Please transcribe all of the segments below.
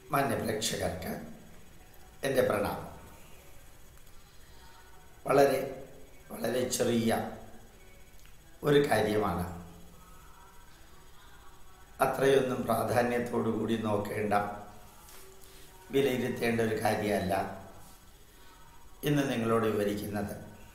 മാന്യപ്രേക്ഷകർക്ക് എൻ്റെ പ്രണാമം വളരെ വളരെ ചെറിയ ഒരു കാര്യമാണ് അത്രയൊന്നും പ്രാധാന്യത്തോടു കൂടി നോക്കേണ്ട വിലയിരുത്തേണ്ട ഒരു കാര്യമല്ല ഇന്ന് നിങ്ങളോട് വിവരിക്കുന്നത്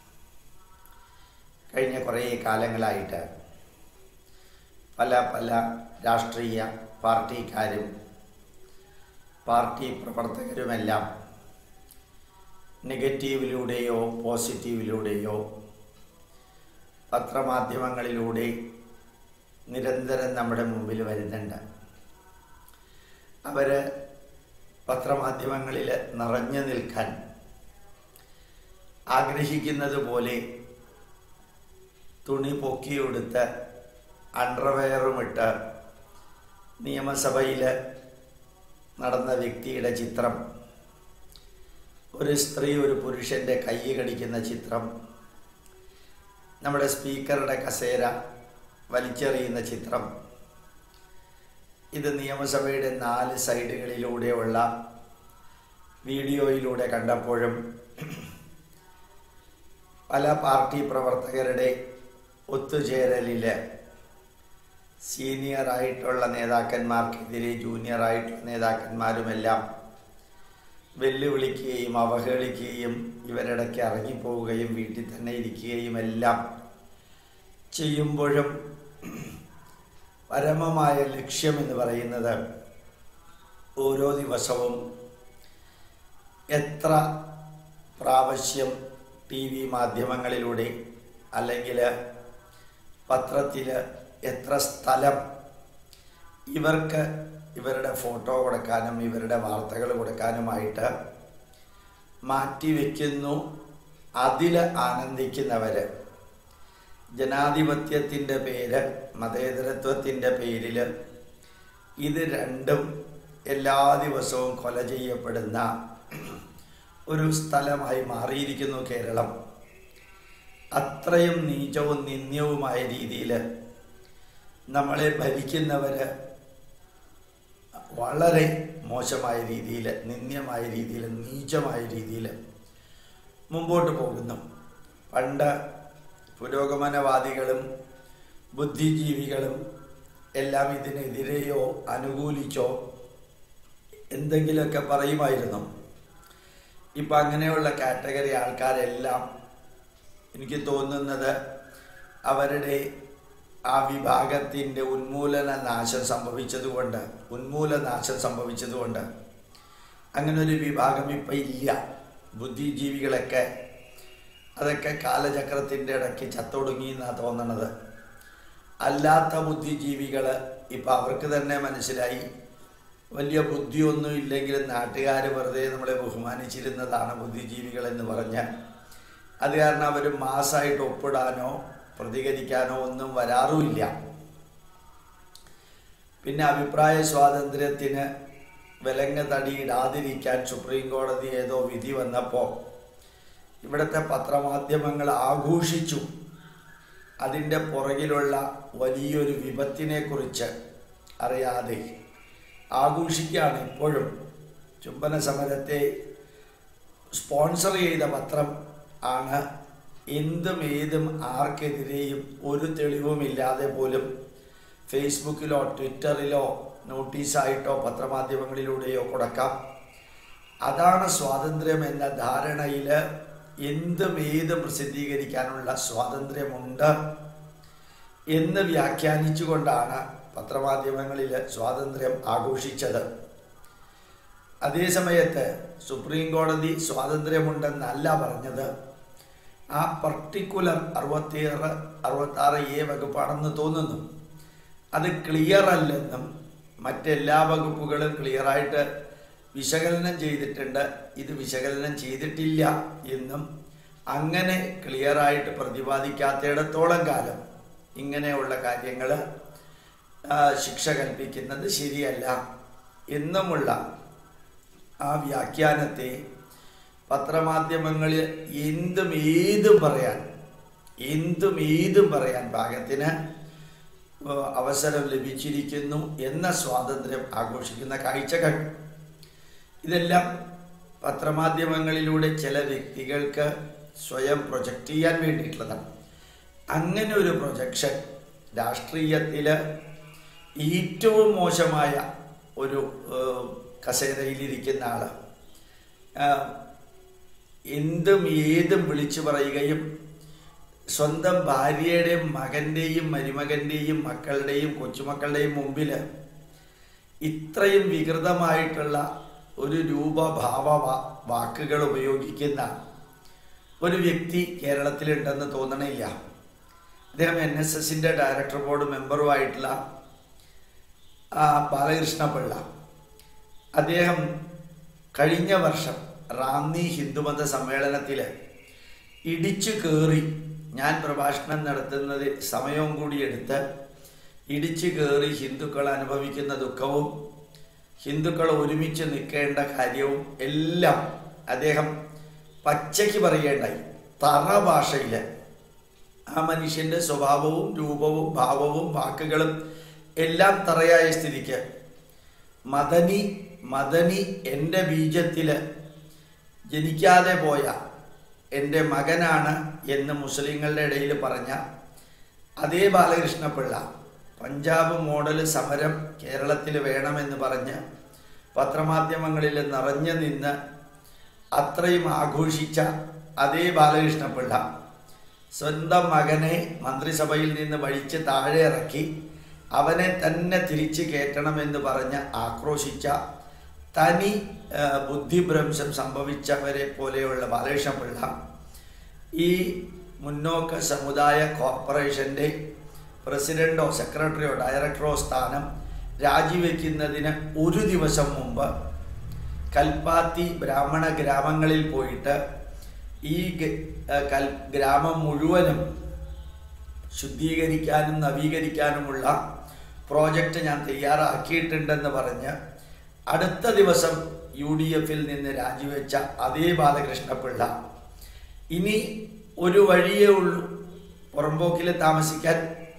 കഴിഞ്ഞ കുറേ കാലങ്ങളായിട്ട് പല പല രാഷ്ട്രീയ പാർട്ടിക്കാരും പാർട്ടി പ്രവർത്തകരുമെല്ലാം നെഗറ്റീവിലൂടെയോ പോസിറ്റീവിലൂടെയോ പത്രമാധ്യമങ്ങളിലൂടെ നിരന്തരം നമ്മുടെ മുമ്പിൽ വരുന്നുണ്ട് അവർ പത്രമാധ്യമങ്ങളിൽ നിറഞ്ഞു നിൽക്കാൻ ആഗ്രഹിക്കുന്നത് പോലെ തുണി പൊക്കിയെടുത്ത് അണ്ടർവെയറുമിട്ട് നിയമസഭയിൽ നടന്ന വ്യക്തിയുടെ ചിത്രം ഒരു സ്ത്രീ ഒരു പുരുഷൻ്റെ കൈ കടിക്കുന്ന ചിത്രം നമ്മുടെ സ്പീക്കറുടെ കസേര വലിച്ചെറിയുന്ന ചിത്രം ഇത് നിയമസഭയുടെ നാല് സൈഡുകളിലൂടെയുള്ള വീഡിയോയിലൂടെ കണ്ടപ്പോഴും പല പാർട്ടി പ്രവർത്തകരുടെ ഒത്തുചേരലിൽ സീനിയറായിട്ടുള്ള നേതാക്കന്മാർക്കെതിരെ ജൂനിയറായിട്ടുള്ള നേതാക്കന്മാരുമെല്ലാം വെല്ലുവിളിക്കുകയും അവഹേളിക്കുകയും ഇവരിടയ്ക്ക് ഇറങ്ങിപ്പോവുകയും വീട്ടിൽ തന്നെ ഇരിക്കുകയും എല്ലാം ചെയ്യുമ്പോഴും പരമമായ ലക്ഷ്യം എന്ന് പറയുന്നത് ഓരോ ദിവസവും എത്ര പ്രാവശ്യം ടി വി മാധ്യമങ്ങളിലൂടെ അല്ലെങ്കിൽ പത്രത്തിൽ എത്ര സ്ഥലം ഇവർക്ക് ഇവരുടെ ഫോട്ടോ കൊടുക്കാനും ഇവരുടെ വാർത്തകൾ കൊടുക്കാനുമായിട്ട് മാറ്റിവെക്കുന്നു അതിൽ ആനന്ദിക്കുന്നവർ ജനാധിപത്യത്തിൻ്റെ പേര് മതേതരത്വത്തിൻ്റെ പേരിൽ ഇത് രണ്ടും എല്ലാ ദിവസവും കൊല ചെയ്യപ്പെടുന്ന ഒരു സ്ഥലമായി മാറിയിരിക്കുന്നു കേരളം അത്രയും നീചവും നിന്ദ്യവുമായ രീതിയിൽ നമ്മളെ ഭരിക്കുന്നവർ വളരെ മോശമായ രീതിയിൽ നിന്ദ്യമായ രീതിയിൽ നീചമായ രീതിയിൽ മുമ്പോട്ട് പോകുന്നു പണ്ട് പുരോഗമനവാദികളും ബുദ്ധിജീവികളും എല്ലാം ഇതിനെതിരെയോ അനുകൂലിച്ചോ എന്തെങ്കിലുമൊക്കെ പറയുമായിരുന്നു ഇപ്പം അങ്ങനെയുള്ള കാറ്റഗറി ആൾക്കാരെല്ലാം എനിക്ക് തോന്നുന്നത് അവരുടെ ആ വിഭാഗത്തിൻ്റെ ഉന്മൂലന നാശം സംഭവിച്ചതുകൊണ്ട് ഉന്മൂലനാശം സംഭവിച്ചതുകൊണ്ട് അങ്ങനെ ഒരു വിഭാഗം ഇപ്പം ഇല്ല ബുദ്ധിജീവികളൊക്കെ അതൊക്കെ കാലചക്രത്തിൻ്റെ ഇടയ്ക്ക് ചത്തൊടുങ്ങി എന്നാണ് തോന്നണത് അല്ലാത്ത ബുദ്ധിജീവികൾ ഇപ്പം അവർക്ക് തന്നെ മനസ്സിലായി വലിയ ബുദ്ധിയൊന്നും ഇല്ലെങ്കിലും നാട്ടുകാർ വെറുതെ നമ്മളെ ബഹുമാനിച്ചിരുന്നതാണ് ബുദ്ധിജീവികൾ എന്ന് പറഞ്ഞ് അത് കാരണം അവർ മാസമായിട്ട് ഒപ്പിടാനോ പ്രതികരിക്കാനോ ഒന്നും വരാറുമില്ല പിന്നെ അഭിപ്രായ സ്വാതന്ത്ര്യത്തിന് വിലങ്ങ് തടിയിടാതിരിക്കാൻ സുപ്രീം കോടതി ഏതോ വിധി വന്നപ്പോൾ ഇവിടുത്തെ പത്രമാധ്യമങ്ങൾ ആഘോഷിച്ചു അതിൻ്റെ പുറകിലുള്ള വലിയൊരു വിപത്തിനെക്കുറിച്ച് അറിയാതെ ആഘോഷിക്കുകയാണ് ഇപ്പോഴും ചുംബന സമരത്തെ സ്പോൺസർ ചെയ്ത പത്രം ആണ് എന്തും ഏതും ആർക്കെതിരെയും ഒരു തെളിവുമില്ലാതെ പോലും ഫേസ്ബുക്കിലോ ട്വിറ്ററിലോ നോട്ടീസായിട്ടോ പത്രമാധ്യമങ്ങളിലൂടെയോ കൊടുക്കാം അതാണ് സ്വാതന്ത്ര്യം എന്ന ധാരണയിൽ എന്തും ഏതും പ്രസിദ്ധീകരിക്കാനുള്ള സ്വാതന്ത്ര്യമുണ്ട് എന്ന് വ്യാഖ്യാനിച്ചുകൊണ്ടാണ് പത്രമാധ്യമങ്ങളിൽ സ്വാതന്ത്ര്യം ആഘോഷിച്ചത് അതേസമയത്ത് സുപ്രീം കോടതി സ്വാതന്ത്ര്യമുണ്ടെന്നല്ല പറഞ്ഞത് ആ പർട്ടിക്കുലർ അറുപത്തിയേറ് അറുപത്താറ് എ വകുപ്പാണെന്ന് തോന്നുന്നു അത് ക്ലിയർ അല്ലെന്നും മറ്റെല്ലാ വകുപ്പുകളും ക്ലിയറായിട്ട് വിശകലനം ചെയ്തിട്ടുണ്ട് ഇത് വിശകലനം ചെയ്തിട്ടില്ല എന്നും അങ്ങനെ ക്ലിയറായിട്ട് പ്രതിപാദിക്കാത്തിടത്തോളം കാലം ഇങ്ങനെയുള്ള കാര്യങ്ങൾ ശിക്ഷ കൽപ്പിക്കുന്നത് ശരിയല്ല എന്നുമുള്ള ആ വ്യാഖ്യാനത്തെ പത്രമാധ്യമങ്ങളിൽ എന്തും ഏതും പറയാൻ എന്തും ഏതും പറയാൻ പാകത്തിന് അവസരം ലഭിച്ചിരിക്കുന്നു എന്ന സ്വാതന്ത്ര്യം ആഘോഷിക്കുന്ന കാഴ്ചകൾ ഇതെല്ലാം പത്രമാധ്യമങ്ങളിലൂടെ ചില വ്യക്തികൾക്ക് സ്വയം പ്രൊജക്റ്റ് ചെയ്യാൻ വേണ്ടിയിട്ടുള്ളതാണ് അങ്ങനെ ഒരു പ്രൊജക്ഷൻ രാഷ്ട്രീയത്തിൽ ഏറ്റവും മോശമായ ഒരു ഏഹ്, കസേരയിലിരിക്കുന്ന ആള് ആഹ്, എന്തും ഏതും വിളിച്ചു പറയുകയും സ്വന്തം ഭാര്യയുടെയും മകൻ്റെയും മരുമകൻ്റെയും മക്കളുടെയും കൊച്ചുമക്കളുടെയും മുമ്പിൽ ഇത്രയും വികൃതമായിട്ടുള്ള ഒരു രൂപഭാവ വാ- വാക്കുകൾ ഉപയോഗിക്കുന്ന ഒരു വ്യക്തി കേരളത്തിലുണ്ടെന്ന് തോന്നണില്ല അദ്ദേഹം എൻ എസ് എസിൻ്റെ ഡയറക്ടർ ബോർഡ് മെമ്പറുമായിട്ടുള്ള ആ, ബാലകൃഷ്ണ പിള്ള അദ്ദേഹം കഴിഞ്ഞ വർഷം റാന്നി ഹിന്ദുമത സമ്മേളനത്തിൽ ഇടിച്ചു കയറി ഞാൻ പ്രഭാഷണം നടത്തുന്നത് സമയവും കൂടി എടുത്ത് ഇടിച്ചു കയറി ഹിന്ദുക്കൾ അനുഭവിക്കുന്ന ദുഃഖവും ഹിന്ദുക്കൾ ഒരുമിച്ച് നിൽക്കേണ്ട കാര്യവും എല്ലാം അദ്ദേഹം പച്ചയ്ക്ക് പറയേണ്ടായി തറ ഭാഷയിൽ ആ മനുഷ്യന്റെ സ്വഭാവവും രൂപവും ഭാവവും വാക്കുകളും എല്ലാം തറയായ സ്ഥിതിക്ക് മദനി മദനി എൻ്റെ ബീജത്തിൽ ജനിക്കാതെ പോയ എൻ്റെ മകനാണ് എന്ന് മുസ്ലിങ്ങളുടെ ഇടയിൽ പറഞ്ഞ അതേ ബാലകൃഷ്ണപിള്ള പഞ്ചാബ് മോഡൽ സമരം കേരളത്തിൽ വേണമെന്ന് പറഞ്ഞ് പത്രമാധ്യമങ്ങളിൽ നിറഞ്ഞു നിന്ന് അത്രയും ആഘോഷിച്ച അതേ ബാലകൃഷ്ണപിള്ള സ്വന്തം മകനെ മന്ത്രിസഭയിൽ നിന്ന് വഴിച്ച് താഴെ ഇറക്കി അവനെ തന്നെ തിരിച്ചു കയറ്റണമെന്ന് പറഞ്ഞ് ആക്രോശിച്ച തനി ആ, ബുദ്ധിഭ്രംശം സംഭവിച്ചവരെ പോലെയുള്ള ബാലകൃഷ്ണപിള്ള ഈ മുന്നോക്ക സമുദായ കോർപ്പറേഷൻ്റെ പ്രസിഡന്റോ സെക്രട്ടറിയോ ഡയറക്ടറോ സ്ഥാനം രാജിവെക്കുന്നതിന് ഒരു ദിവസം മുമ്പ് കൽപ്പാത്തി ബ്രാഹ്മണ ഗ്രാമങ്ങളിൽ പോയിട്ട് ഈ ഗ- ആ, കൽ ഗ്രാമം മുഴുവനും ശുദ്ധീകരിക്കാനും നവീകരിക്കാനുമുള്ള പ്രോജക്റ്റ് ഞാൻ തയ്യാറാക്കിയിട്ടുണ്ടെന്ന് പറഞ്ഞ് അടുത്ത ദിവസം യു ഡി എഫിൽ നിന്ന് രാജിവെച്ച അതേ ബാലകൃഷ്ണപിള്ള ഇനി ഒരു വഴിയേ ഉള്ളൂ പുറമ്പോക്കിൽ താമസിക്കാൻ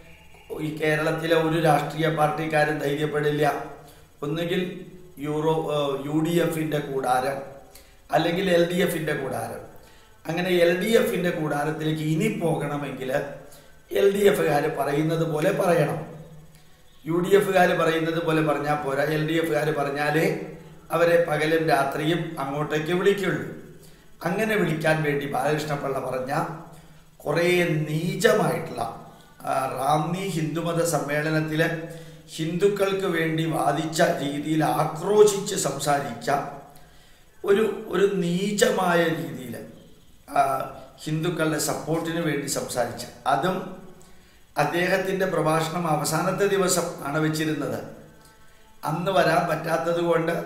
ഈ കേരളത്തിലെ ഒരു രാഷ്ട്രീയ പാർട്ടിക്കാരും ധൈര്യപ്പെടില്ല ഒന്നുകിൽ യൂറോ യു ഡി എഫിൻ്റെ കൂടാരം അല്ലെങ്കിൽ എൽ ഡി എഫിൻ്റെ കൂടാരം അങ്ങനെ എൽ ഡി എഫിൻ്റെ കൂടാരത്തിലേക്ക് ഇനി പോകണമെങ്കിൽ എൽ ഡി എഫുകാർ പറയുന്നത് പോലെ പറയണം യു ഡി എഫുകാർ പറയുന്നത് പോലെ പറഞ്ഞാൽ പോരാ എൽ ഡി എഫുകാർ പറഞ്ഞാലേ അവരെ പകലും രാത്രിയും അങ്ങോട്ടേക്ക് വിളിക്കുള്ളൂ അങ്ങനെ വിളിക്കാൻ വേണ്ടി ബാലകൃഷ്ണപിള്ള പറഞ്ഞ കുറേ നീചമായിട്ടുള്ള ആ, റാന്നി ഹിന്ദുമത സമ്മേളനത്തിൽ ഹിന്ദുക്കൾക്ക് വേണ്ടി വാദിച്ച രീതിയിൽ ആക്രോശിച്ച് സംസാരിച്ച ഒരു ഒരു നീചമായ രീതിയിൽ ഹിന്ദുക്കളുടെ സപ്പോർട്ടിന് വേണ്ടി സംസാരിച്ച അതും അദ്ദേഹത്തിൻ്റെ പ്രഭാഷണം അവസാനത്തെ ദിവസം ആണ് വെച്ചിരുന്നത് അന്ന് വരാൻ പറ്റാത്തത് കൊണ്ട്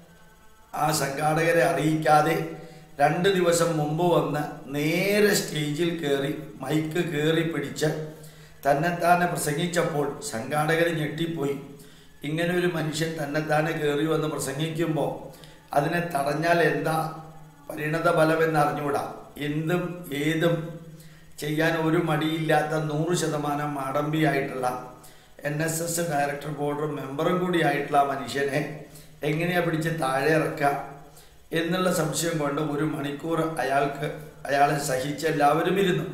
ആ സംഘാടകരെ അറിയിക്കാതെ രണ്ട് ദിവസം മുമ്പ് വന്ന് നേരെ സ്റ്റേജിൽ കയറി മൈക്ക് കയറി പിടിച്ച് തന്നെത്താനെ പ്രസംഗിച്ചപ്പോൾ സംഘാടകർ ഞെട്ടിപ്പോയി ഇങ്ങനെ ഒരു മനുഷ്യൻ തന്നെത്താനെ കയറി വന്ന് പ്രസംഗിക്കുമ്പോൾ അതിനെ തടഞ്ഞാൽ എന്താ പരിണത ഫലമെന്ന് അറിഞ്ഞുകൂടാ എന്തും ഏതും ചെയ്യാൻ ഒരു മടിയില്ലാത്ത നൂറ് ശതമാനം മാടമ്പിയായിട്ടുള്ള N S S director board മെമ്പറും കൂടി ആയിട്ടുള്ള ആ മനുഷ്യനെ എങ്ങനെയാ പിടിച്ച് താഴെ ഇറക്കുക എന്നുള്ള സംശയം കൊണ്ട് ഒരു മണിക്കൂർ അയാൾക്ക് അയാളെ സഹിച്ച് എല്ലാവരും ഇരുന്നു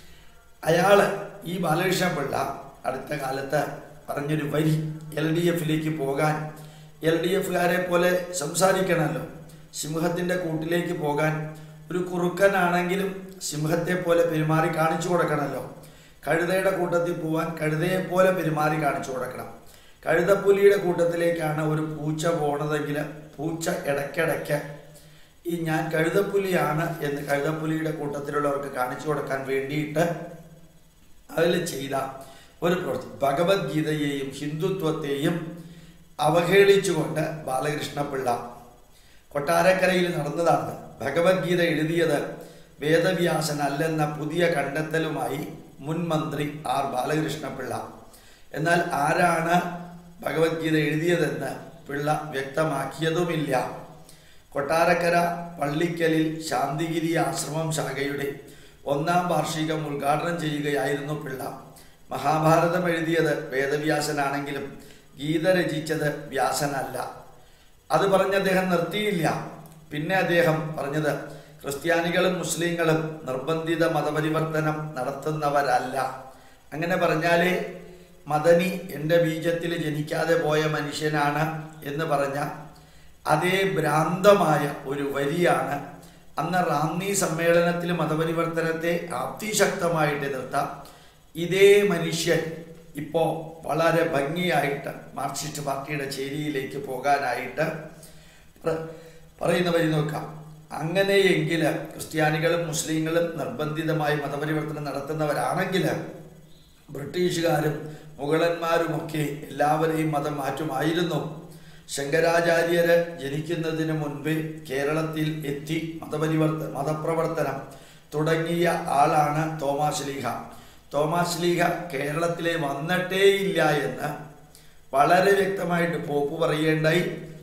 അയാള് ഈ ബാലകൃഷ്ണ പിള്ള അടുത്ത കാലത്ത് പറഞ്ഞൊരു വരി എൽ ഡി എഫിലേക്ക് പോകാൻ എൽ ഡി എഫുകാരെ പോലെ സംസാരിക്കണമല്ലോ സിംഹത്തിൻ്റെ കൂട്ടിലേക്ക് പോകാൻ ഒരു കുറുക്കനാണെങ്കിലും സിംഹത്തെ പോലെ പെരുമാറി കാണിച്ചു കൊടുക്കണമല്ലോ കഴുതയുടെ കൂട്ടത്തിൽ പോവാൻ കഴുതയെ പോലെ പെരുമാറി കാണിച്ചു കൊടുക്കണം കഴുതപ്പുലിയുടെ കൂട്ടത്തിലേക്കാണ് ഒരു പൂച്ച പോണതെങ്കിൽ പൂച്ച ഇടയ്ക്കിടയ്ക്ക് ഈ ഞാൻ കഴുതപ്പുലിയാണ് എന്ന് കഴുതപ്പുലിയുടെ കൂട്ടത്തിലുള്ളവർക്ക് കാണിച്ചു കൊടുക്കാൻ വേണ്ടിയിട്ട് അതിൽ ചെയ്ത ഒരു പ്രവൃത്തി ഭഗവത്ഗീതയെയും ഹിന്ദുത്വത്തെയും അവഹേളിച്ചുകൊണ്ട് ബാലകൃഷ്ണപിള്ള കൊട്ടാരക്കരയിൽ നടന്നതാണ് ഭഗവത്ഗീത എഴുതിയത് വേദവ്യാസൻ അല്ലെന്ന പുതിയ കണ്ടെത്തലുമായി മുൻ മന്ത്രി ആർ ബാലകൃഷ്ണപിള്ള എന്നാൽ ആരാണ് ഭഗവത്ഗീത എഴുതിയതെന്ന് പിള്ള വ്യക്തമാക്കിയതുമില്ല കൊട്ടാരക്കര പള്ളിക്കലിൽ ശാന്തിഗിരി ആശ്രമം ശാഖയുടെ ഒന്നാം വാർഷികം ഉദ്ഘാടനം ചെയ്യുകയായിരുന്നു പിള്ള മഹാഭാരതം എഴുതിയത് വേദവ്യാസനാണെങ്കിലും ഗീത രചിച്ചത് വ്യാസനല്ല അത് പറഞ്ഞ് അദ്ദേഹം നിർത്തിയില്ല പിന്നെ അദ്ദേഹം പറഞ്ഞത് ക്രിസ്ത്യാനികളും മുസ്ലിങ്ങളും നിർബന്ധിത മതപരിവർത്തനം നടത്തുന്നവരല്ല അങ്ങനെ പറഞ്ഞാലേ മദനി എൻ്റെ ബീജത്തിൽ ജനിക്കാതെ പോയ മനുഷ്യനാണ് എന്ന് പറഞ്ഞ അതേ ഭ്രാന്തമായ ഒരു വരിയാണ് അന്ന് റാന്നി സമ്മേളനത്തിൽ മതപരിവർത്തനത്തെ അതിശക്തമായിട്ട് എതിർത്ത ഇതേ മനുഷ്യൻ ഇപ്പോൾ വളരെ ഭംഗിയായിട്ട് മാർക്സിസ്റ്റ് പാർട്ടിയുടെ ചേരിയിലേക്ക് പോകാനായിട്ട് പ്ര- പറയുന്ന വരി നോക്കാം അങ്ങനെയെങ്കിൽ ക്രിസ്ത്യാനികളും മുസ്ലിങ്ങളും നിർബന്ധിതമായി മതപരിവർത്തനം നടത്തുന്നവരാണെങ്കിൽ ബ്രിട്ടീഷുകാരും മുഗളന്മാരുമൊക്കെ എല്ലാവരെയും മതം മാറ്റുമായിരുന്നു ശങ്കരാചാര്യര് ജനിക്കുന്നതിന് മുൻപേ കേരളത്തിൽ എത്തി മതപരിവർത്ത മതപ്രവർത്തനം തുടങ്ങിയ ആളാണ് തോമാസ് ലീഹ തോമാസ് ലീഹ കേരളത്തിലെ വന്നിട്ടേയില്ല എന്ന് വളരെ വ്യക്തമായിട്ട് പോപ്പ് പറയേണ്ടായി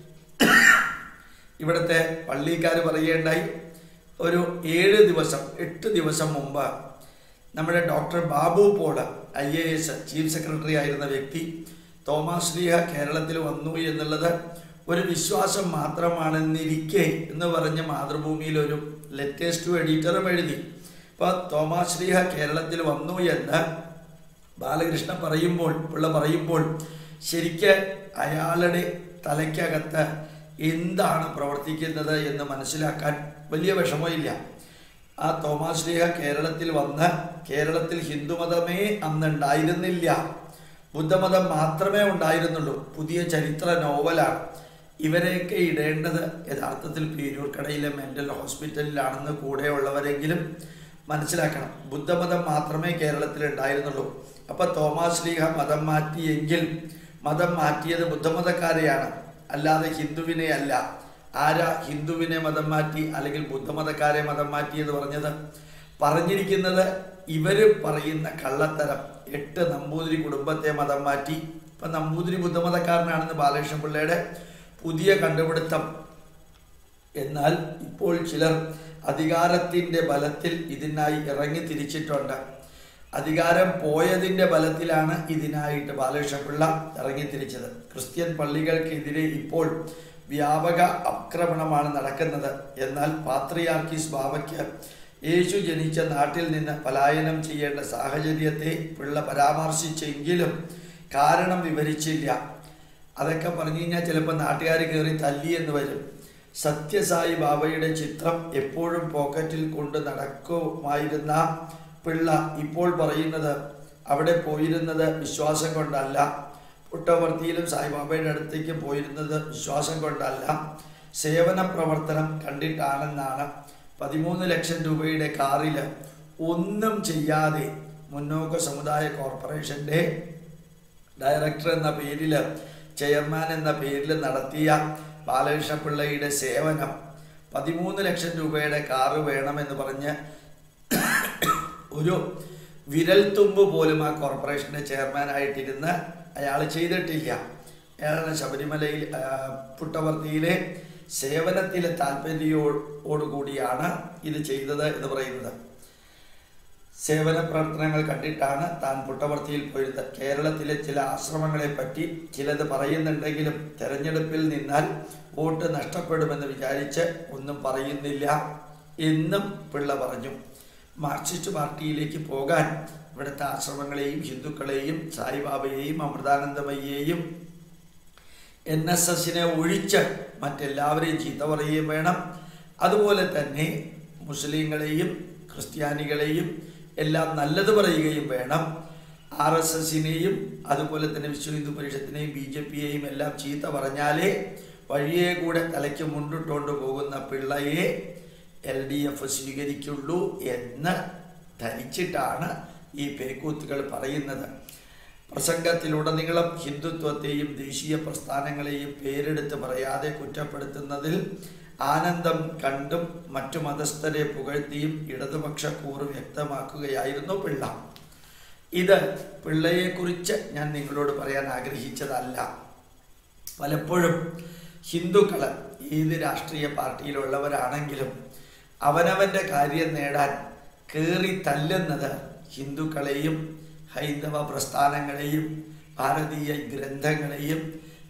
ഇവിടുത്തെ പള്ളിക്കാർ പറയേണ്ടായി ഒരു ഏഴ് ദിവസം എട്ട് ദിവസം മുമ്പ് നമ്മുടെ doctor Babu Paul I A S chief secretary ആയിരുന്ന വ്യക്തി തോമസ് ലീഹ കേരളത്തിൽ വന്നു എന്നുള്ളത് ഒരു വിശ്വാസം മാത്രമാണെന്നിരിക്കെ എന്ന് പറഞ്ഞ് മാതൃഭൂമിയിൽ ഒരു ലെറ്റേഴ്സ് ടു എഡിറ്ററും എഴുതി അപ്പോൾ തോമസ് ലീഹ കേരളത്തിൽ വന്നു എന്ന് ബാലകൃഷ്ണൻ പറയുമ്പോൾ പിള്ള പറയുമ്പോൾ ശരിക്ക് അയാളുടെ തലയ്ക്കകത്ത് എന്താണ് പ്രവർത്തിക്കുന്നത് എന്ന് മനസ്സിലാക്കാൻ വലിയ വിഷമമില്ല ആ തോമാസ് ലീഹ കേരളത്തിൽ വന്ന് കേരളത്തിൽ ഹിന്ദുമതമേ അന്നുണ്ടായിരുന്നില്ല ബുദ്ധമതം മാത്രമേ ഉണ്ടായിരുന്നുള്ളൂ പുതിയ ചരിത്ര നോവലാണ് ഇവരെയൊക്കെ ഇടേണ്ടത് യഥാർത്ഥത്തിൽ പേരൂർക്കടയിലെ മെൻ്റൽ ഹോസ്പിറ്റലിലാണെന്ന് കൂടെയുള്ളവരെങ്കിലും മനസ്സിലാക്കണം ബുദ്ധമതം മാത്രമേ കേരളത്തിൽ ഉണ്ടായിരുന്നുള്ളൂ അപ്പൊ തോമാസ് ലീഹ മതം മാറ്റിയെങ്കിൽ മതം മാറ്റിയത് ബുദ്ധമതക്കാരെയാണ് അല്ലാതെ ഹിന്ദുവിനെ അല്ല ആരാ ഹിന്ദുവിനെ മതം മാറ്റി അല്ലെങ്കിൽ ബുദ്ധമതക്കാരെ മതം മാറ്റി എന്ന് പറഞ്ഞത് പറഞ്ഞിരിക്കുന്നത് ഇവര് പറയുന്ന കള്ളത്തരം എട്ട് നമ്പൂതിരി കുടുംബത്തെ മതം മാറ്റി ഇപ്പൊ നമ്പൂതിരി ബുദ്ധമതക്കാരനാണെന്ന് ബാലകൃഷ്ണൻ പിള്ളയുടെ പുതിയ കണ്ടുപിടുത്തം എന്നാൽ ഇപ്പോൾ ചിലർ അധികാരത്തിൻ്റെ ബലത്തിൽ ഇതിനായി ഇറങ്ങി തിരിച്ചിട്ടുണ്ട് അധികാരം പോയതിൻ്റെ ബലത്തിലാണ് ഇതിനായിട്ട് ബാലകൃഷ്ണപിള്ള ഇറങ്ങി തിരിച്ചത് ക്രിസ്ത്യൻ പള്ളികൾക്കെതിരെ ഇപ്പോൾ വ്യാപക ആക്രമണമാണ് നടക്കുന്നത് എന്നാൽ പാത്രിയാർക്കീസ് ബാബയ്ക്ക് യേശു ജനിച്ച നാട്ടിൽ നിന്ന് പലായനം ചെയ്യേണ്ട സാഹചര്യത്തെ പിള്ള പരാമർശിച്ചെങ്കിലും കാരണം വിവരിച്ചില്ല അതൊക്കെ പറഞ്ഞു കഴിഞ്ഞാൽ ചിലപ്പോൾ നാട്ടുകാർ കയറി തല്ലി എന്ന് വരും സത്യസായി ബാബയുടെ ചിത്രം എപ്പോഴും പോക്കറ്റിൽ കൊണ്ട് നടക്കുമായിരുന്ന പിള്ള ഇപ്പോൾ പറയുന്നത് അവിടെ പോയിരുന്നത് വിശ്വാസം കൊണ്ടല്ല പുട്ടവർത്തിയിലും സായിബാബയുടെ അടുത്തേക്ക് പോയിരുന്നത് വിശ്വാസം കൊണ്ടല്ല സേവന പ്രവർത്തനം കണ്ടിട്ടാണെന്നാണ് പതിമൂന്ന് ലക്ഷം രൂപയുടെ കാറിൽ ഒന്നും ചെയ്യാതെ മുന്നോക്ക സമുദായ കോർപ്പറേഷൻ്റെ ഡയറക്ടർ എന്ന പേരിൽ ചെയർമാൻ എന്ന പേരിൽ നടത്തിയ ബാലകൃഷ്ണ പിള്ളയുടെ സേവനം പതിമൂന്ന് ലക്ഷം രൂപയുടെ കാറ് വേണമെന്ന് പറഞ്ഞ് ഒരു വിരൽത്തുമ്പ് പോലും ആ കോർപ്പറേഷൻ്റെ ചെയർമാനായിട്ടിരുന്ന് അയാൾ ചെയ്തിട്ടില്ല അയാളാണ് ശബരിമലയിൽ ആ, പുട്ടവർത്തിയിലെ സേവനത്തിലെ താല്പര്യോടുകൂടിയാണ് ഇത് ചെയ്തത് എന്ന് പറയുന്നത് സേവന പ്രവർത്തനങ്ങൾ കണ്ടിട്ടാണ് താൻ പുട്ടവർത്തിയിൽ പോയിരുന്നത് കേരളത്തിലെ ചില ആശ്രമങ്ങളെ പറ്റി ചിലത് പറയുന്നുണ്ടെങ്കിലും തെരഞ്ഞെടുപ്പിൽ നിന്നാൽ വോട്ട് നഷ്ടപ്പെടുമെന്ന് വിചാരിച്ച് ഒന്നും പറയുന്നില്ല എന്നും പിള്ള പറഞ്ഞു മാർക്സിസ്റ്റ് പാർട്ടിയിലേക്ക് പോകാൻ ഇവിടുത്തെ ആശ്രമങ്ങളെയും ഹിന്ദുക്കളെയും സായിബാബയെയും അമൃതാനന്ദമയ്യെയും എൻ എസ് എസിനെ ഒഴിച്ച് മറ്റെല്ലാവരെയും ചീത്ത പറയുകയും വേണം അതുപോലെ തന്നെ മുസ്ലിങ്ങളെയും ക്രിസ്ത്യാനികളെയും എല്ലാം നല്ലത് പറയുകയും വേണം ആർ എസ് എസിനെയും അതുപോലെ തന്നെ വിശ്വ ഹിന്ദു പരിഷത്തിനെയും ബി ജെ പിയെയും എല്ലാം ചീത്ത പറഞ്ഞാലേ വഴിയെ കൂടെ തലയ്ക്ക് മുണ്ടിട്ടുകൊണ്ട് പോകുന്ന പിള്ളയെ എൽ ഡി എഫ് സ്വീകരിക്കുള്ളൂ എന്ന് ധരിച്ചിട്ടാണ് ഈ പേക്കൂത്തുകൾ പറയുന്നത് പ്രസംഗത്തിലുടനീളം ഹിന്ദുത്വത്തെയും ദേശീയ പ്രസ്ഥാനങ്ങളെയും പേരെടുത്ത് പറയാതെ കുറ്റപ്പെടുത്തുന്നതിൽ ആനന്ദം കണ്ടും മറ്റു മതസ്ഥരെ പുകഴ്ത്തിയും ഇടതുപക്ഷ കൂറ് വ്യക്തമാക്കുകയായിരുന്നു പിള്ള ഇത് പിള്ളയെക്കുറിച്ച് ഞാൻ നിങ്ങളോട് പറയാൻ ആഗ്രഹിച്ചതല്ല പലപ്പോഴും ഹിന്ദുക്കൾ ഏത് രാഷ്ട്രീയ പാർട്ടിയിലുള്ളവരാണെങ്കിലും അവനവൻ്റെ കാര്യം നേടാൻ കയറി തല്ലുന്നത് ഹിന്ദുക്കളെയും ഹൈന്ദവ പ്രസ്ഥാനങ്ങളെയും ഭാരതീയ ഗ്രന്ഥങ്ങളെയും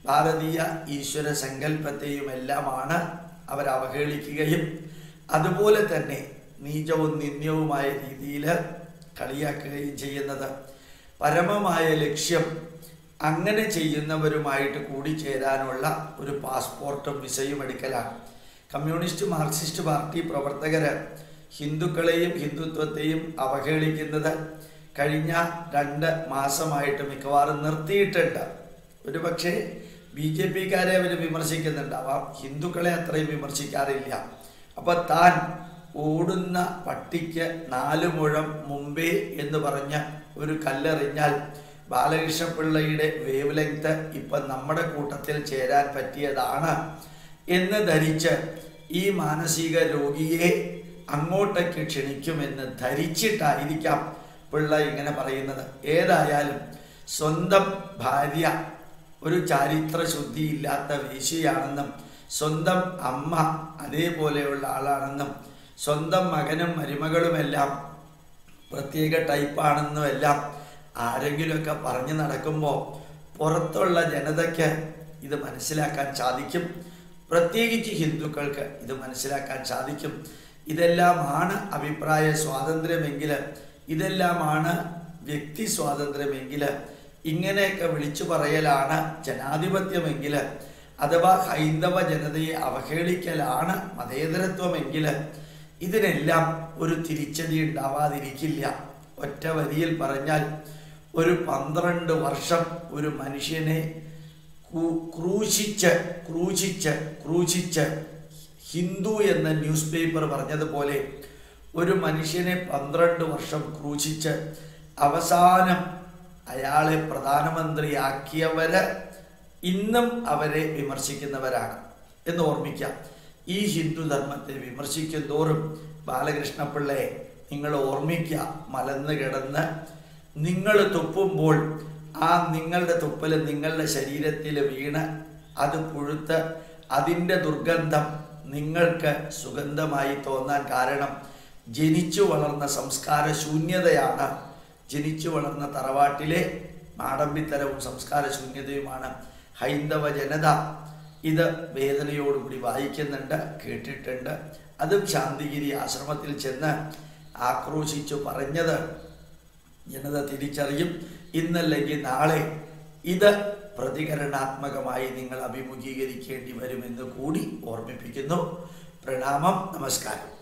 ഭാരതീയ ഈശ്വര സങ്കല്പത്തെയും എല്ലാമാണ് അവർ അവഹേളിക്കുകയും അതുപോലെ തന്നെ നീചവും നിന്ദ്യവുമായ രീതിയിൽ കളിയാക്കുകയും ചെയ്യുന്നത് പരമമായ ലക്ഷ്യം അങ്ങനെ ചെയ്യുന്നവരുമായിട്ട് കൂടിച്ചേരാനുള്ള ഒരു പാസ്പോർട്ടും വിസയും എടുക്കലാണ് കമ്മ്യൂണിസ്റ്റ് മാർക്സിസ്റ്റ് പാർട്ടി പ്രവർത്തകര് ഹിന്ദുക്കളെയും ഹിന്ദുത്വത്തെയും അവഹേളിക്കുന്നത് കഴിഞ്ഞ രണ്ട് മാസമായിട്ട് മിക്കവാറും നിർത്തിയിട്ടുണ്ട് ഒരുപക്ഷെ ബി ജെ പിക്കാരെ അവർ വിമർശിക്കുന്നുണ്ടാവാം ഹിന്ദുക്കളെ അത്രയും വിമർശിക്കാറില്ല അപ്പൊ താൻ ഓടുന്ന പട്ടിക്ക് നാല് മുഴം മുമ്പേ എന്ന് പറഞ്ഞ ഒരു കല്ലെറിഞ്ഞാൽ ബാലകൃഷ്ണപിള്ളയുടെ വേവ് ലെങ്ത് ഇപ്പൊ നമ്മുടെ കൂട്ടത്തിൽ ചേരാൻ പറ്റിയതാണ് എന്ന് ധരിച്ച് ഈ മാനസിക രോഗിയെ അങ്ങോട്ടേക്ക് ക്ഷണിക്കുമെന്ന് ധരിച്ചിട്ടായിരിക്കാം പിള്ള ഇങ്ങനെ പറയുന്നത് ഏതായാലും സ്വന്തം ഭാര്യ ഒരു ചാരിത്ര ശുദ്ധിയില്ലാത്ത വേശിയാണെന്നും സ്വന്തം അമ്മ അതേപോലെയുള്ള ആളാണെന്നും സ്വന്തം മകനും മരുമകളുമെല്ലാം പ്രത്യേക ടൈപ്പാണെന്നും എല്ലാം ആരെങ്കിലുമൊക്കെ പറഞ്ഞു നടക്കുമ്പോൾ പുറത്തുള്ള ജനതയ്ക്ക് ഇത് മനസ്സിലാക്കാൻ സാധിക്കും പ്രത്യേകിച്ച് ഹിന്ദുക്കൾക്ക് ഇത് മനസ്സിലാക്കാൻ സാധിക്കും ഇതെല്ലാമാണ് അഭിപ്രായ സ്വാതന്ത്ര്യമെങ്കിൽ ഇതെല്ലാമാണ് വ്യക്തി സ്വാതന്ത്ര്യമെങ്കിൽ ഇങ്ങനെയൊക്കെ വിളിച്ചു പറയലാണ് ജനാധിപത്യമെങ്കിൽ അഥവാ ഹൈന്ദവ ജനതയെ അവഹേളിക്കലാണ് മതേതരത്വമെങ്കിൽ ഇതിനെല്ലാം ഒരു തിരിച്ചടി ഉണ്ടാവാതിരിക്കില്ല ഒറ്റ വരിയിൽ പറഞ്ഞാൽ ഒരു പന്ത്രണ്ട് വർഷം ഒരു മനുഷ്യനെ ക്രൂ- ക്രൂശിച്ച് ക്രൂശിച്ച് ക്രൂശിച്ച് ഹിന്ദു എന്ന ന്യൂസ് പേപ്പർ പറഞ്ഞതുപോലെ ഒരു മനുഷ്യനെ പന്ത്രണ്ട് വർഷം ക്രൂശിച്ച് അവസാനം അയാളെ പ്രധാനമന്ത്രിയാക്കിയവര് ഇന്നും അവരെ വിമർശിക്കുന്നവരാണ് എന്ന് ഓർമ്മിക്കാം ഈ ഹിന്ദു ധർമ്മത്തെ വിമർശിക്കും തോറും ബാലകൃഷ്ണപിള്ളയെ നിങ്ങൾ ഓർമ്മിക്കുക മലന്ന് കിടന്ന് നിങ്ങൾ തുപ്പുമ്പോൾ ആ നിങ്ങളുടെ തുപ്പൽ നിങ്ങളുടെ ശരീരത്തിൽ വീണ് അത് പുഴുത്ത് അതിൻ്റെ ദുർഗന്ധം നിങ്ങൾക്ക് സുഗന്ധമായി തോന്നാൻ കാരണം ജനിച്ചു വളർന്ന സംസ്കാര ശൂന്യതയാണ് ജനിച്ചു വളർന്ന തറവാട്ടിലെ മാടമ്പിത്തരവും സംസ്കാര ശൂന്യതയുമാണ് ഹൈന്ദവ ജനത ഇത് വേദനയോടുകൂടി വായിക്കുന്നുണ്ട് കേട്ടിട്ടുണ്ട് അതും ശാന്തിഗിരി ആശ്രമത്തിൽ ചെന്ന് ആക്രോശിച്ചു പറഞ്ഞത് ജനത തിരിച്ചറിയും ഇന്നല്ലെങ്കിൽ നാളെ ഇത് പ്രതികരണാത്മകമായി നിങ്ങൾ അഭിമുഖീകരിക്കേണ്ടി വരുമെന്ന് കൂടി ഓർമ്മിപ്പിക്കുന്നു പ്രണാമം നമസ്കാരം